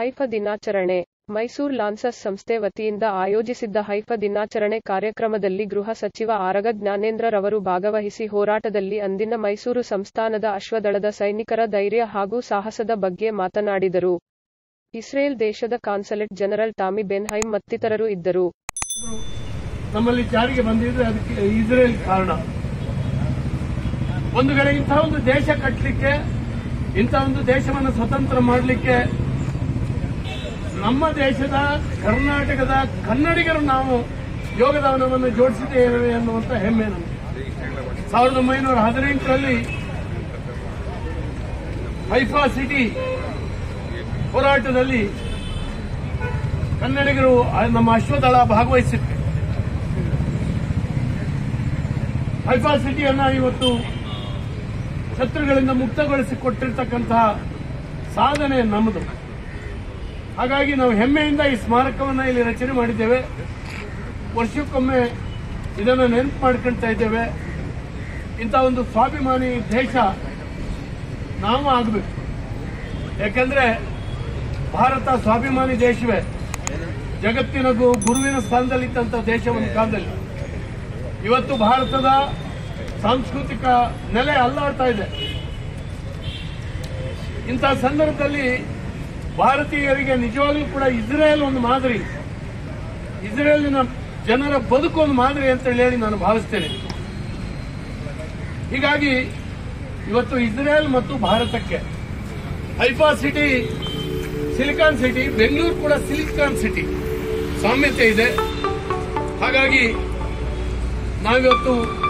ಹೈಫ ದಿನಾಚರಣೆ ಮೈಸೂರು ಲಾನ್ಸಸ್ ಸಂಸ್ಥೆ ವತಿಯಿಂದ ಆಯೋಜಿಸಿದ್ದ ಹೈಫ ದಿನಾಚರಣೆ ಕಾರ್ಯಕ್ರಮದಲ್ಲಿ ಗೃಹ ಸಚಿವ ಆರಗ ಜ್ಞಾನೇಂದ್ರರವರು ಭಾಗವಹಿಸಿ ಹೋರಾಟದಲ್ಲಿ ಅಂದಿನ ಮೈಸೂರು ಸಂಸ್ಥಾನದ ಅಶ್ವದಳದ ಸೈನಿಕರ ಧೈರ್ಯ ಹಾಗೂ ಸಾಹಸದ ಬಗ್ಗೆ ಮಾತನಾಡಿದರು. ಇಸ್ರೇಲ್ ದೇಶದ ಕಾನ್ಸಲೆಟ್ ಜನರಲ್ ಟಾಮಿ ಬೆನ್ಹೈಮ್ ಮತ್ತಿತರರು ಇದ್ದರು. ನಮ್ಮಲ್ಲಿ ಜಾರಿಗೆ ಬಂದಿದ್ರೆ ಅದಕ್ಕೆ ಇಸ್ರೇಲ್ ಕಾರಣ ಒಂದು ಕಡೆ ಇಂಥ ಒಂದು ದೇಶ ಕಟ್ಟಲಿಕ್ಕೆ ಇಂಥ ಒಂದು ದೇಶವನ್ನು ಸ್ವತಂತ್ರ ಮಾಡಲಿಕ್ಕೆ ನಮ್ಮ ದೇಶದ ಕರ್ನಾಟಕದ ಕನ್ನಡಿಗರು ನಾವು ಯೋಗದಾನವನ್ನು ಜೋಡಿಸಿದ್ದೇವೆ ಎನ್ನುವಂತ ಹೆಮ್ಮೆ ನಮಗೆ ಸಾವಿರದ ಒಂಬೈನೂರ ಹದಿನೆಂಟರಲ್ಲಿ ಹೈಫಾ ಸಿಟಿ ಹೋರಾಟದಲ್ಲಿ ಕನ್ನಡಿಗರು ಆ, ನಮ್ಮ ಅಶ್ವದಳ ಭಾಗವಹಿಸಿತ್ತು ಹೈಫಾ ಸಿಟಿಯನ್ನ ಇವತ್ತು ಶತ್ರುಗಳಿಂದ ಮುಕ್ತಗೊಳಿಸಿ ಕೊಟ್ಟಿರ್ತಕ್ಕಂತಹ ಸಾಧನೆ ನಮ್ಮದು ಹಾಗಾಗಿ ನಾವು ಹೆಮ್ಮೆಯಿಂದ ಈ ಸ್ಮಾರಕವನ್ನು ಇಲ್ಲಿ ರಚನೆ ಮಾಡಿದ್ದೇವೆ ವರ್ಷಕ್ಕೊಮ್ಮೆ ಇದನ್ನು ನೆನಪು ಮಾಡ್ಕೊಳ್ತಾ ಇದ್ದೇವೆ ಇಂಥ ಒಂದು ಸ್ವಾಭಿಮಾನಿ ದೇಶ ನಾವು ಆಗಬೇಕು ಯಾಕಂದ್ರೆ ಭಾರತ ಸ್ವಾಭಿಮಾನಿ ದೇಶವೇ ಜಗತ್ತಿನ ಗು- ಗುರುವಿನ ಸ್ಥಾನದಲ್ಲಿದ್ದಂಥ ದೇಶ ಒಂದು ಕಾಲದಲ್ಲಿ ಇವತ್ತು ಭಾರತದ ಸಾಂಸ್ಕೃತಿಕ ನೆಲೆ ಅಲ್ಲಾಡ್ತಾ ಇದೆ ಇಂಥ ಸಂದರ್ಭದಲ್ಲಿ ಭಾರತೀಯರಿಗೆ ನಿಜವಾಗ್ಲೂ ಕೂಡ ಇಸ್ರೇಲ್ ಒಂದು ಮಾದರಿ ಇಸ್ರೇಲಿನ ಜನರ ಬದುಕು ಒಂದು ಮಾದರಿ ಅಂತ ಹೇಳಿ ನಾನು ಭಾವಿಸ್ತೇನೆ ಹೀಗಾಗಿ ಇವತ್ತು ಇಸ್ರೇಲ್ ಮತ್ತು ಭಾರತಕ್ಕೆ Haifa city silicon city Bengaluru ಕೂಡ ಸಿಲಿಕಾನ್ ಸಿಟಿ ಸಾಮ್ಯತೆ ಇದೆ ಹಾಗಾಗಿ ನಾವಿವತ್ತು